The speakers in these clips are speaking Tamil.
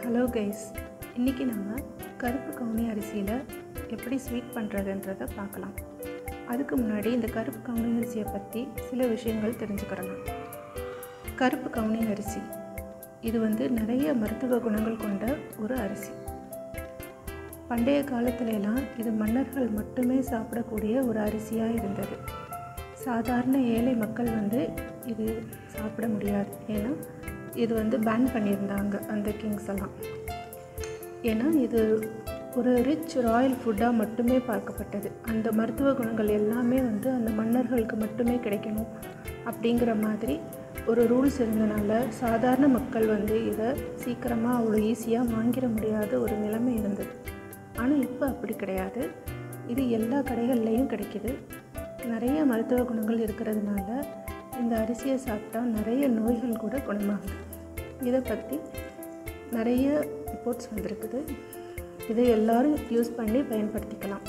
ஹலோ கைஸ் இன்றைக்கி நம்ம கருப்பு கவுனி அரிசியில் எப்படி ஸ்வீட் பண்ணுறதுன்றதை பார்க்கலாம் அதுக்கு முன்னாடி இந்த கருப்பு கவுனி அரிசியை பற்றி சில விஷயங்கள் தெரிஞ்சுக்கிறலாம் கருப்பு கவுனி அரிசி இது வந்து நிறைய மருத்துவ குணங்கள் கொண்ட ஒரு அரிசி பண்டைய காலத்துல எல்லாம் இது மன்னர்கள் மட்டுமே சாப்பிடக்கூடிய ஒரு அரிசியாக இருந்தது சாதாரண ஏழை மக்கள் வந்து இது சாப்பிட முடியாது ஏன்னா இது வந்து பேன் பண்ணியிருந்தாங்க அந்த கிங்ஸ் எல்லாம் ஏன்னா இது ஒரு ரிச் ராயல் ஃபுட்டாக மட்டுமே பார்க்கப்பட்டது அந்த மருத்துவ குணங்கள் எல்லாமே வந்து அந்த மன்னர்களுக்கு மட்டுமே கிடைக்கணும் அப்படிங்கிற மாதிரி ஒரு ரூல்ஸ் இருந்தனால சாதாரண மக்கள் வந்து இதை சீக்கிரமாக அவ்வளோ ஈஸியாக வாங்கிட முடியாத ஒரு நிலைமை இருந்தது ஆனால் இப்போ அப்படி கிடையாது இது எல்லா கடைகள்லேயும் கிடைக்கிது நிறைய மருத்துவ குணங்கள் இருக்கிறதுனால இந்த அரிசியை சாப்பிட்டா நிறைய நோய்கள் கூட குணமாகுது இதை பற்றி நிறைய ரிப்போர்ட்ஸ் வந்திருக்குது இதை எல்லாரும் யூஸ் பண்ணி பயன்படுத்திக்கலாம்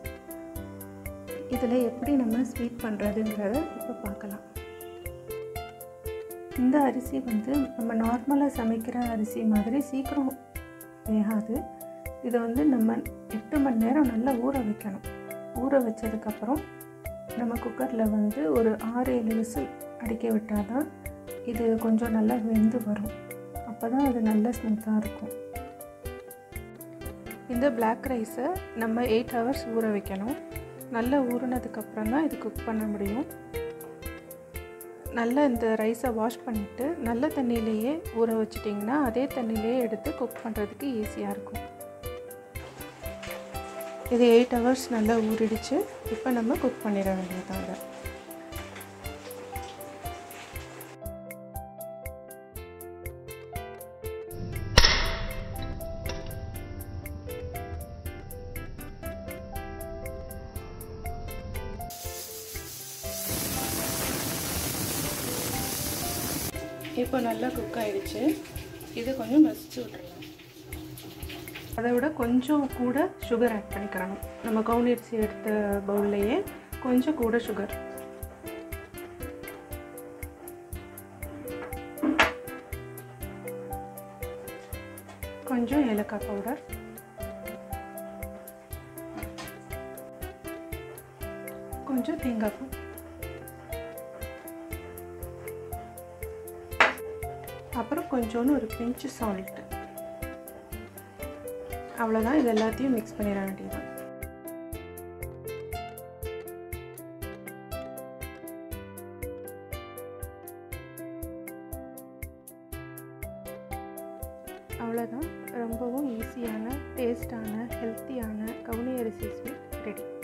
இதில் எப்படி நம்ம ஸ்வீட் பண்ணுறதுங்கிறத இப்போ பார்க்கலாம் இந்த அரிசி வந்து நம்ம நார்மலாக சமைக்கிற அரிசி மாதிரி சீக்கிரம் வேகாது இதை வந்து நம்ம எட்டு மணி நேரம் நல்லா ஊற வைக்கணும் ஊற வச்சதுக்கப்புறம் நம்ம குக்கரில் வந்து ஒரு ஆறு ஏழு விசில் அடிக்க விட்டால் தான் இது கொஞ்சம் நல்லா வெந்து வரும் அப்போ தான் அது நல்லா ஸ்மூத்தாக இருக்கும் இந்த பிளாக் ரைஸை நம்ம எயிட் ஹவர்ஸ் ஊற வைக்கணும் நல்லா ஊறினதுக்கப்புறம் தான் இது குக் பண்ண முடியும் நல்லா இந்த ரைஸை வாஷ் பண்ணிவிட்டு நல்ல தண்ணியிலேயே ஊற வச்சிட்டிங்கன்னா அதே தண்ணியிலேயே எடுத்து குக் பண்ணுறதுக்கு ஈஸியாக இருக்கும் இது எயிட் ஹவர்ஸ் நல்லா ஊறிடுச்சு இப்போ நம்ம குக் பண்ணிட வேண்டியதாங்க இப்போ நல்லா குக் ஆகிடுச்சு இது கொஞ்சம் மசிச்சு விட்டுறலாம் அதை விட கொஞ்சம் கூட சுகர் ஆட் பண்ணிக்கிறணும் நம்ம கவுனி அரிசி எடுத்த பவுல்லையே கொஞ்சம் கூட சுகர் கொஞ்சம் ஏலக்காய் பவுடர் கொஞ்சம் தேங்காய் பூ அப்புறம் கொஞ்சோன்னு ஒரு பிஞ்சு சால்ட்டு அவ்வளோதான் இது எல்லாத்தையும் மிக்ஸ் பண்ணிட வேண்டியதான் அவ்வளோதான் ரொம்பவும் ஈஸியான டேஸ்டான ஹெல்த்தியான கவுனி அரிசி ஸ்வீட் ரெடி